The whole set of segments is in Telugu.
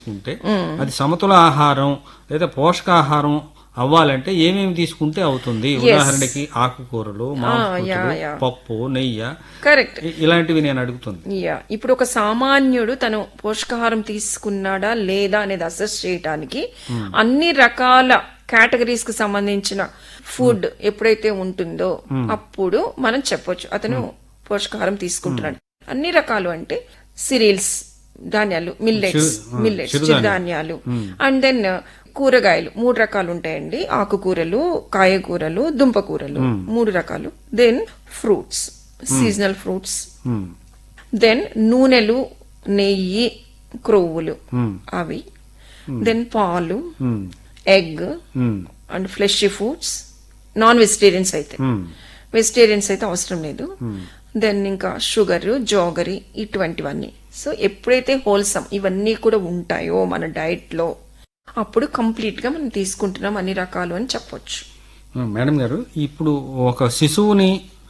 ఉంటే అది సమతుల ఆహారం లేదా పోషకాహారం అవ్వాలంటే ఏమేమి తీసుకుంటే అవుతుంది ఉదాహరణకి ఆకుకూరలు మాంసకృతులు yeah. పప్పు నెయ్యి కరెక్ట్ ఇ- ఇలాంటివి నేను అడుగుతుంది యా ఇప్పుడు ఒక సామాన్యుడు తను పోషకాహారం తీసుకున్నాడా లేదా అనేది అసెస్ చేయడానికి అన్ని రకాల కేటగిరీస్ కి సంబంధించిన ఫుడ్ ఎప్పుడైతే ఉంటుందో అప్పుడు మనం చెప్పొచ్చు అతను పోషకాహారం తీసుకుంటున్నాడు అన్ని రకాలు అంటే సిరియల్స్ ధాన్యాలు మిల్లెట్స్ చిరు- మిల్లెట్స్ చిరుధాన్యాలు. చిరుధాన్యాలు అండ్ దెన్ కూరగాయలు మూడు రకాలు ఉంటాయండి ఆకుకూరలు కాయగూరలు దుంపకూరలు మూడు రకాలు then fruits seasonal fruits um, then నూనెలు నెయ్యి క్రొవ్వులు ఉమ్, అవి దెన్ పాలు um, egg um, and flesh foods non vegetarians అయితే ఉమ్, వెజిటేరియన్స్ అయితే అవసరం లేదు దెన్ ఇంకా షుగర్ జోగరి ఇటువంటివన్నీ సో ఎప్పుడైతే హోల్సమ్ ఇవన్నీ కూడా ఉంటాయో మన డైట్ లో అప్పుడు కంప్లీట్ గా మనం తీసుకుంటున్నాం అన్ని రకాలు అని చెప్పొచ్చు మేడం గారు ఇప్పుడు ఒక శిశువుని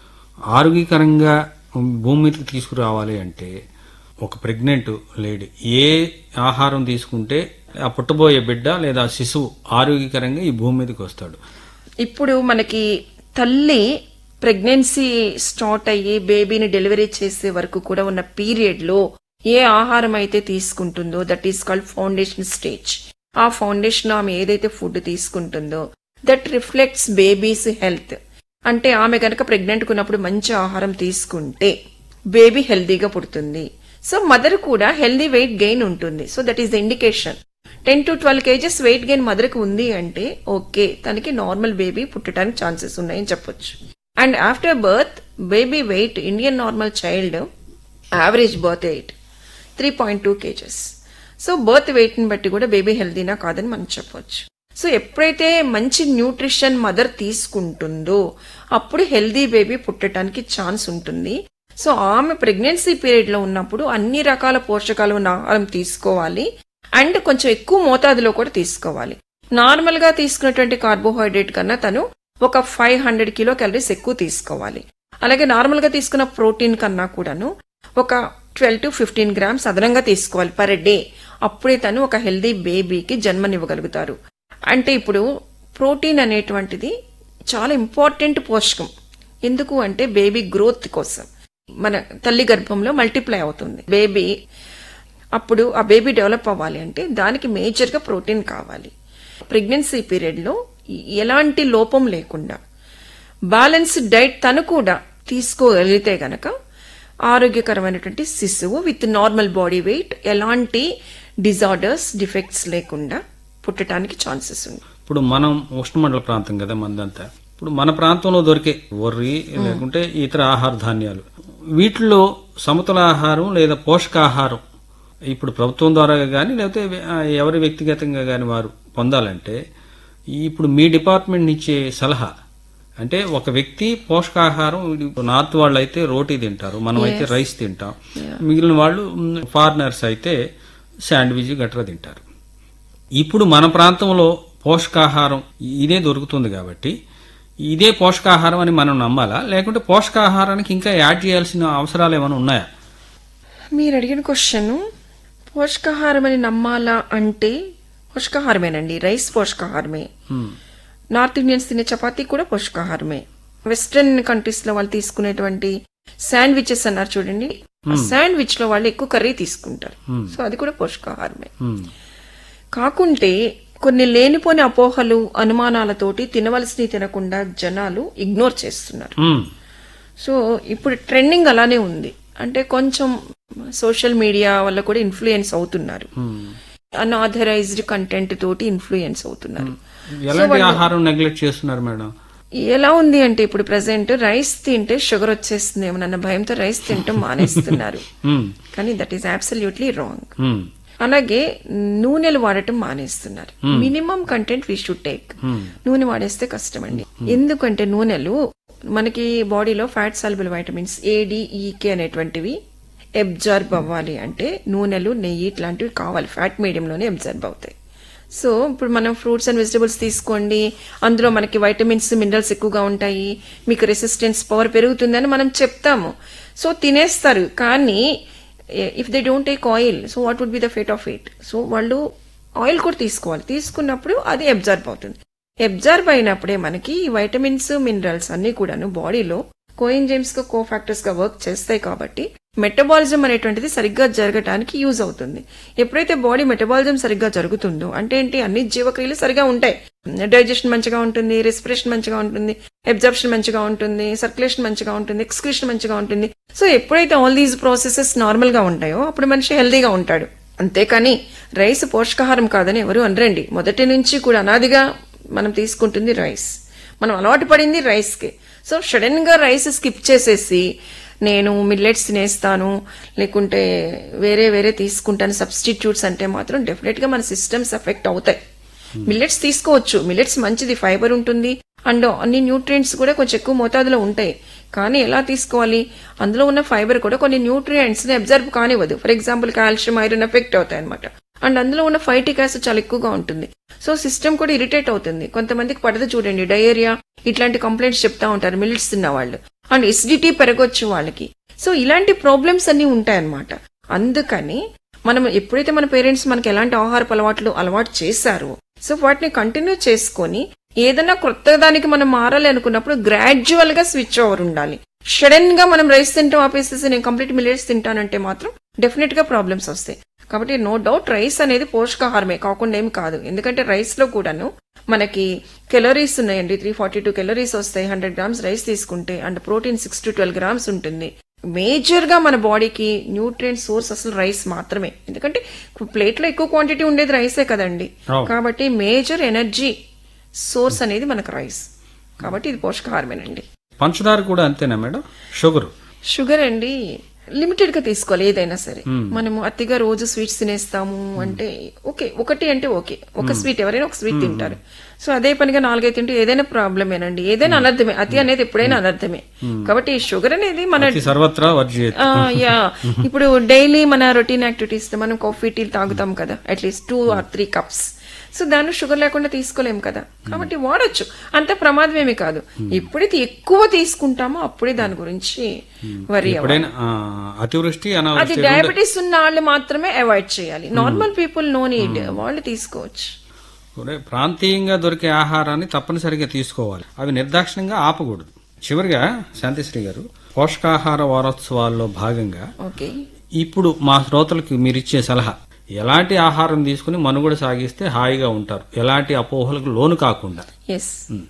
ఆరోగ్యకరంగా భూమి మీదకి తీసుకురావాలి అంటే ఒక ప్రెగ్నెంట్ లేడీ ఏ ఆహారం తీసుకుంటే ఆ పుట్టబోయే బిడ్డ లేదా శిశువు ఆరోగ్యకరంగా ఈ భూమి మీదకి వస్తాడు ఇప్పుడు మనకి తల్లి ప్రెగ్నెన్సీ స్టార్ట్ అయ్యి బేబీని డెలివరీ చేసే వరకు కూడా ఉన్న పీరియడ్ లో ఏ ఆహారం అయితే తీసుకుంటుందో that is called foundation stage ఆ ఫౌండేషన్ ఆమె ఏదైతే ఫుడ్ తీసుకుంటుందో దట్ రిఫ్లెక్ట్స్ బేబీస్ హెల్త్ అంటే ఆమె గనక ప్రెగ్నెంట్ ఉన్నప్పుడు మంచి ఆహారం తీసుకుంటే బేబీ హెల్దీగా పుడుతుంది సో మదర్ కూడా హెల్దీ వెయిట్ గెయిన్ ఉంటుంది so that is the indication ten to twelve kgs weight gain మదర్కి ఉంది అంటే ఓకే తనకి నార్మల్ బేబీ పుట్టడానికి ఛాన్సెస్ ఉన్నాయని చెప్పొచ్చు and after birth baby weight Indian normal child average birth weight three point two kgs so birth weight ని బట్టి కూడా బేబీ హెల్దీనా కాదని మనం చెప్పొచ్చు సో ఎప్పుడైతే మంచి న్యూట్రిషన్ మదర్ తీసుకుంటుందో అప్పుడు హెల్దీ బేబీ పుట్టడానికి ఛాన్స్ ఉంటుంది సో ఆమె ప్రెగ్నెన్సీ పీరియడ్ లో ఉన్నప్పుడు అన్ని రకాల పోషకాలు ఉన్న ఆహారం తీసుకోవాలి అండ్ కొంచెం ఎక్కువ మోతాదులో కూడా తీసుకోవాలి నార్మల్ గా తీసుకున్నటువంటి కార్బోహైడ్రేట్ కన్నా తను ఒక ఫైవ్ హండ్రెడ్ కిలో క్యాలరీస్ ఎక్కువ తీసుకోవాలి అలాగే నార్మల్ గా తీసుకున్న ప్రోటీన్ కన్నా కూడాను ఒక ట్వెల్వ్ టు ఫిఫ్టీన్ గ్రామ్స్ అదనంగా తీసుకోవాలి పర్ డే అప్పుడే తను ఒక హెల్దీ బేబీకి జన్మనివ్వగలుగుతారు అంటే ఇప్పుడు ప్రోటీన్ అనేటువంటిది చాలా ఇంపార్టెంట్ పోషకం ఎందుకు అంటే బేబీ గ్రోత్ కోసం మన తల్లి గర్భంలో మల్టిప్లై అవుతుంది బేబీ అప్పుడు ఆ బేబీ డెవలప్ అవ్వాలి అంటే దానికి మేజర్ గా ప్రోటీన్ కావాలి ప్రెగ్నెన్సీ పీరియడ్ లో ఎలాంటి లోపం లేకుండా బ్యాలెన్స్డ్ డైట్ తను కూడా తీసుకోగలిగితే గనక ఆరోగ్యకరమైనటువంటి శిశువు విత్ నార్మల్ బాడీ వెయిట్ ఎలాంటి డిజార్డర్స్ డిఫెక్ట్స్ లేకుండా పుట్టడానికి ఛాన్సెస్ ఉంది ఇప్పుడు మనం ఉష్ణమండల ప్రాంతం కదా మందంతా ఇప్పుడు మన ప్రాంతంలో దొరికే వర్రి లేకుంటే ఇతర ఆహార ధాన్యాలు వీటిలో సమతుల ఆహారం లేదా పోషకాహారం ఇప్పుడు ప్రభుత్వం ద్వారా కానీ లేకపోతే ఆ, ఎవరి వ్యక్తిగతంగా కానీ వారు పొందాలంటే ఇప్పుడు మీ డిపార్ట్మెంట్ ఇచ్చే సలహా అంటే ఒక వ్యక్తి పోషకాహారం ఇప్పుడు నార్త్ వాళ్ళు అయితే రోటీ తింటారు మనం అయితే రైస్ తింటాం మిగిలిన వాళ్ళు ఫారినర్స్ అయితే శాండ్విచ్ గట్రా తింటారు ఇప్పుడు మన ప్రాంతంలో పోషకాహారం ఇదే దొరుకుతుంది కాబట్టి ఇదే పోషకాహారం అని మనం నమ్మాలా లేకుంటే పోషకాహారానికి ఇంకా యాడ్ చేయాల్సిన అవసరాలు ఏమైనా ఉన్నాయా మీరు అడిగిన క్వశ్చన్ పోషకాహారం అని నమ్మాలా అంటే పోషకాహారమేనండి రైస్ పోషకాహారమే హ్మ్. నార్త్ ఇండియన్స్ తినే చపాతీ కూడా పోషకాహారమే వెస్ట్రన్ కంట్రీస్ లో వాళ్ళు తీసుకునేటువంటి శాండ్విచెస్ అన్నారు చూడండి ఆ శాండ్విచ్ లో వాళ్ళు ఎక్కువ కర్రీ తీసుకుంటారు సో అది కూడా పోషకాహారమే హ్మ్. కాకుంటే కొన్ని లేనిపోని అపోహలు అనుమానాలతోటి తినవలసినవి తినకుండా జనాలు ఇగ్నోర్ చేస్తున్నారు హ్మ్. సో ఇప్పుడు ట్రెండింగ్ అలానే ఉంది అంటే కొంచెం సోషల్ మీడియా వల్ల కూడా ఇన్ఫ్లుయెన్స్ అవుతున్నారు హ్మ్. అన్ఆథరైజ్డ్ కంటెంట్ తోటి ఇన్ఫ్లుయెన్స్ అవుతున్నారు ఎలాంటి ఆహారం నెగ్లెక్ట్ చేస్తున్నారు మేడం ఎలా ఉంది అంటే ఇప్పుడు ప్రెసెంట్ రైస్ తింటే షుగర్ వచ్చేస్తుందేమో అన్న భయంతో రైస్ తింటం మానేస్తున్నారు హ్మ్. కానీ దట్ ఈస్ అబ్సల్యూట్లీ రాంగ్ హ్మ్. అలాగే నూనెలు వాడటం మానేస్తున్నారు minimum content we should take నూనె వాడేస్తే కష్టం అండి ఎందుకంటే నూనెలు మనకి బాడీలో ఫ్యాట్ సాల్బుల్ వైటమిన్స్ ఏడిఈకే అనేటువంటివి అబ్జర్బ్ అవ్వాలి అంటే నూనెలు నెయ్యి ఇట్లాంటివి కావాలి ఫ్యాట్ మీడియంలోనే అబ్జర్బ్ అవుతాయి సో ఇప్పుడు మనం ఫ్రూట్స్ అండ్ వెజిటబుల్స్ తీసుకోండి అందులో మనకి వైటమిన్స్ మినరల్స్ ఎక్కువగా ఉంటాయి మీకు రెసిస్టెన్స్ పవర్ పెరుగుతుందని మనం చెప్తాము సో తినేస్తారు కానీ if they don't take oil so what would be the fate of it so వాళ్ళు ఆయిల్ కూడా తీసుకోవాలి తీసుకున్నప్పుడు అది అబ్జర్వ్ అవుతుంది అబ్జర్వ్ అయినప్పుడే మనకి ఈ వైటమిన్స్ మినరల్స్ అన్ని కూడాను బాడీలో కోఎంజైమ్స్ గా కోఫాక్టర్స్ గా వర్క్ చేస్తాయి కాబట్టి మెటబాలిజం అనేటువంటిది సరిగ్గా జరగటానికి యూజ్ అవుతుంది ఎప్పుడైతే బాడీ మెటబాలిజం సరిగ్గా జరుగుతుందో అంటే ఏంటి అన్ని జీవక్రియలు సరిగా ఉంటాయి డైజెషన్ మంచిగా ఉంటుంది రెస్పిరేషన్ మంచిగా ఉంటుంది అబ్జర్ప్షన్ మంచిగా ఉంటుంది సర్క్యులేషన్ మంచిగా ఉంటుంది ఎక్స్క్రిషన్ మంచిగా ఉంటుంది సో ఎప్పుడైతే ఆల్ దీస్ ప్రాసెసెస్ నార్మల్ గా ఉంటాయో అప్పుడు మనిషి హెల్దీగా ఉంటాడు అంతేకాని రైస్ పోషకాహారం కాదని ఎవరు అనరండి మొదటి నుంచి కూడా అనాదిగా మనం తీసుకుంటుంది రైస్ మనం అలవాటు పడింది రైస్ కి సో సడన్ గా రైస్ స్కిప్ చేసేసి నేను మిల్లెట్స్ తినేస్తాను లేకుంటే వేరే వేరే తీసుకుంటాను సబ్స్టిట్యూట్స్ అంటే మాత్రం డెఫినెట్ గా మన సిస్టమ్స్ ఎఫెక్ట్ అవుతాయి మిల్లెట్స్ తీసుకోవచ్చు మిల్లెట్స్ మంచిది ఫైబర్ ఉంటుంది అండ్ అన్ని న్యూట్రియంట్స్ కూడా కొంచెం ఎక్కువ మోతాదులో ఉంటాయి కానీ ఎలా తీసుకోవాలి అందులో ఉన్న ఫైబర్ కూడా కొన్ని న్యూట్రియంట్స్ ని అబ్జర్వ్ కానివ్వదు for example calcium iron effect అవుతాయి అనమాట అండ్ అందులో ఉన్న ఫైటిక్ యాసిడ్ చాలా ఎక్కువగా ఉంటుంది సో సిస్టమ్ కూడా ఇరిటేట్ అవుతుంది కొంతమందికి పడదు చూడండి డయేరియా ఇట్లాంటి కంప్లైంట్స్ చెప్తా ఉంటారు మిల్ట్స్ తిన్న వాళ్ళు అండ్ ఎసిడిటీ పెరగొచ్చు వాళ్ళకి సో ఇలాంటి ప్రాబ్లమ్స్ అన్ని ఉంటాయన్నమాట అందుకని మనం ఎప్పుడైతే మన పేరెంట్స్ మనకి ఎలాంటి ఆహారపు అలవాట్లు అలవాటు చేశారో సో వాటిని కంటిన్యూ చేసుకొని ఏదైనా కొత్త దానికి మనం మారాలి అనుకున్నప్పుడు గ్రాడ్యువల్ గా స్విచ్ ఓవర్ ఉండాలి సడన్ గా మనం రైస్ తింటాం ఆపేసేసి నేను కంప్లీట్ మిల్లెట్స్ తింటానంటే మాత్రం డెఫినెట్ గా ప్రాబ్లమ్స్ వస్తాయి కాబట్టి నో డౌట్ రైస్ అనేది పోషకాహారమే కాకుండా ఏమి కాదు ఎందుకంటే రైస్ లో కూడాను మనకి కెలరీస్ ఉన్నాయండి త్రీ ఫార్టీ టూ కెలరీస్ వస్తాయి హండ్రెడ్ గ్రామ్స్ రైస్ తీసుకుంటే and protein six to twelve grams ఉంటుంది మేజర్ గా మన బాడీకి న్యూట్రియంట్ సోర్స్ అసలు రైస్ మాత్రమే ఎందుకంటే ప్లేట్ లో ఎక్కువ క్వాంటిటీ ఉండేది రైసే కదండి అవును. కాబట్టి మేజర్ ఎనర్జీ సోర్స్ అనేది మనకు రైస్ కాబట్టి ఇది పోషకాహారమేనండి పంచదార కూడా అంతేనా మేడం షుగర్ షుగర్ అండి లిమిటెడ్ గా తీసుకోవాలి ఏదైనా సరే మనము అతిగా రోజు స్వీట్స్ తినేస్తాము అంటే ఓకే ఒకటి అంటే ఓకే ఒక స్వీట్ ఎవరైనా ఒక స్వీట్ తింటారు సో అదే పనిగా నాలుగైదు తింటే ఏదైనా ప్రాబ్లమేనండి ఏదైనా అనర్థమే అతి అనేది ఎప్పుడైనా అనర్థమే కాబట్టి షుగర్ అనేది మన అతి సర్వత్రా వర్జీయత ఆ, యా ఇప్పుడు డైలీ మన రొటీన్ యాక్టివిటీస్ మనం కాఫీ టీ తాగుతాం కదా at least two or three cups so దాన్ని షుగర్ లేకుండా తీసుకోలేం కదా కాబట్టి వాడొచ్చు అంత ప్రమాదమేమి కాదు ఎప్పుడైతే ఎక్కువ తీసుకుంటామో అప్పుడే దాని గురించి వరి ఎప్పుడైనా ఆ, అతివృష్టి అది అనావృష్టి డయాబెటీస్ ఉన్న వాళ్ళు మాత్రమే అవాయిడ్ చేయాలి నార్మల్ పీపుల్ నో నీడ్ వాళ్ళు తీసుకోవచ్చు కూడా ప్రాంతీయంగా దొరికే ఆహారాన్ని తప్పనిసరిగా తీసుకోవాలి అవి నిర్దాక్షిణ్యంగా ఆపకూడదు చివరిగా శాంతిశ్రీ గారు పోషకాహార వారోత్సవాల్లో భాగంగా ఓకే ఇప్పుడు మా శ్రోతలకు మీరిచ్చే సలహా ఎలాంటి ఆహారం తీసుకుని మనుగడ సాగిస్తే హాయిగా ఉంటారు ఎలాంటి అపోహలకు లోను కాకుండా ఎస్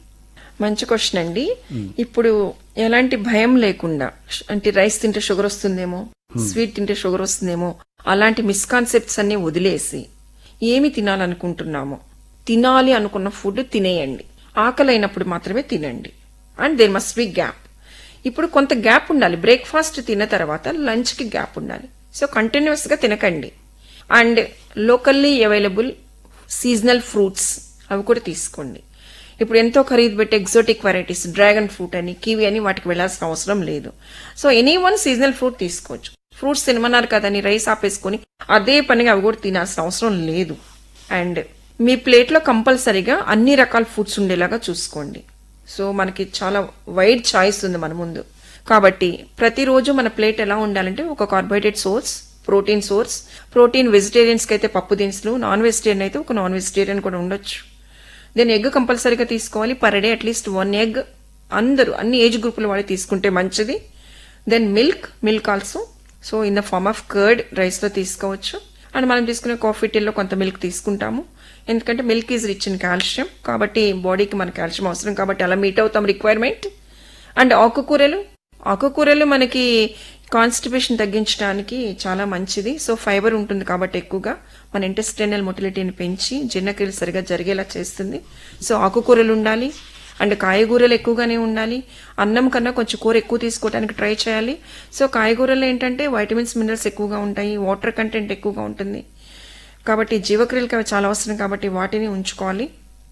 మంచి క్వశ్చన్ అండి ఇప్పుడు ఎలాంటి భయం లేకుండా ష్- అంటే రైస్ తింటే షుగర్ వస్తుందేమో స్వీట్ తింటే షుగర్ వస్తుందేమో అలాంటి మిస్కాన్సెప్ట్స్ అన్ని వదిలేసి ఏమి తినాలనుకుంటున్నామో తినాలి అనుకున్న ఫుడ్ తినేయండి ఆకలి అయినప్పుడు మాత్రమే తినండి and there must be gap ఇప్పుడు కొంత గ్యాప్ ఉండాలి బ్రేక్ఫాస్ట్ తిన్న తర్వాత లంచ్ కి గ్యాప్ ఉండాలి సో కంటిన్యూస్ గా తినకండి and locally available seasonal fruits అవి కూడా తీసుకోండి ఇప్పుడు ఎంతో ఖరీదు పెట్టి ఎగ్జోటిక్ వెరైటీస్ డ్రాగన్ ఫ్రూట్ అని కివి అని వాటికి వెళ్లాల్సిన అవసరం లేదు so any one seasonal fruit తీసుకోవచ్చు ఫ్రూట్స్ తినమన్నారు కదని రైస్ ఆపేసుకొని అదే పనిగా అవి కూడా తినాల్సిన అవసరం లేదు అండ్ మీ ప్లేట్లో కంపల్సరీగా అన్ని రకాల ఫుడ్స్ ఉండేలాగా చూసుకోండి సో మనకి చాలా వైడ్ చాయిస్ ఉంది మన ముందు కాబట్టి ప్రతిరోజు మన ప్లేట్ ఎలా ఉండాలంటే ఒక carbohydrate source protein source protein vegetarians కి అయితే పప్పు దినుసులు నాన్ వెజిటేరియన్ అయితే ఒక నాన్ వెజిటేరియన్ కూడా ఉండొచ్చు దెన్ ఎగ్ కంపల్సరీగా తీసుకోవాలి per day at least one egg అందరూ అన్ని ఏజ్ గ్రూపుల వాళ్ళు తీసుకుంటే మంచిది then milk milk also so in the form of curd rice లో తీసుకోవచ్చు అండ్ మనం తీసుకునే కాఫీ టీలో కొంత మిల్క్ తీసుకుంటాము ఎందుకంటే milk is rich in calcium కాబట్టి బాడీకి మన కాల్షియం అవసరం కాబట్టి అలా మీట్ అవుతాం రిక్వైర్మెంట్ అండ్ ఆకుకూరలు ఆకుకూరలు మనకి కాన్స్టిపేషన్ తగ్గించడానికి చాలా మంచిది సో ఫైబర్ ఉంటుంది కాబట్టి ఎక్కువగా మన ఇంటెస్టైనల్ మొటిలిటీని పెంచి జీర్ణక్రియలు సరిగా జరిగేలా చేస్తుంది సో ఆకుకూరలు ఉండాలి అండ్ కాయగూరలు ఎక్కువగానే ఉండాలి అన్నం కన్నా కొంచెం కూర ఎక్కువ తీసుకోవడానికి ట్రై చేయాలి సో కాయగూరలు ఏంటంటే వైటమిన్స్ మినరల్స్ ఎక్కువగా ఉంటాయి వాటర్ కంటెంట్ ఎక్కువగా ఉంటుంది కాబట్టి జీవక్రియలకు అవి చాలా అవసరం కాబట్టి వాటిని ఉంచుకోవాలి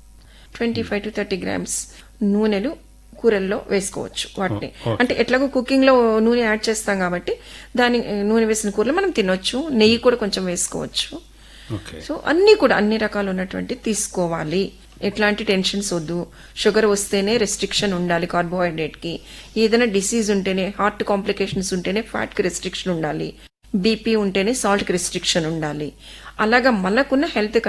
twenty five to thirty grams నూనెలు కూరల్లో వేసుకోవచ్చు వాటిని అంటే ఎట్లాగో కుకింగ్ లో నూనె యాడ్ చేస్తాం కాబట్టి దాని నూనె వేసిన కూరలు మనం తినొచ్చు నెయ్యి కూడా కొంచెం వేసుకోవచ్చు ఓకే సో అన్ని కూడా అన్ని రకాలు ఉన్నటువంటి తీసుకోవాలి ఎట్లాంటి టెన్షన్స్ వద్దు షుగర్ వస్తేనే రెస్ట్రిక్షన్ ఉండాలి కార్బోహైడ్రేట్ కి ఏదైనా డిసీజ్ ఉంటేనే హార్ట్ కాంప్లికేషన్స్ ఉంటేనే ఫ్యాట్ కి రెస్ట్రిక్షన్ ఉండాలి బీపీ ఉంటేనే సాల్ట్ కి రిస్ట్రిక్షన్ ఉండాలి అలాగా మనకున్న హెల్త్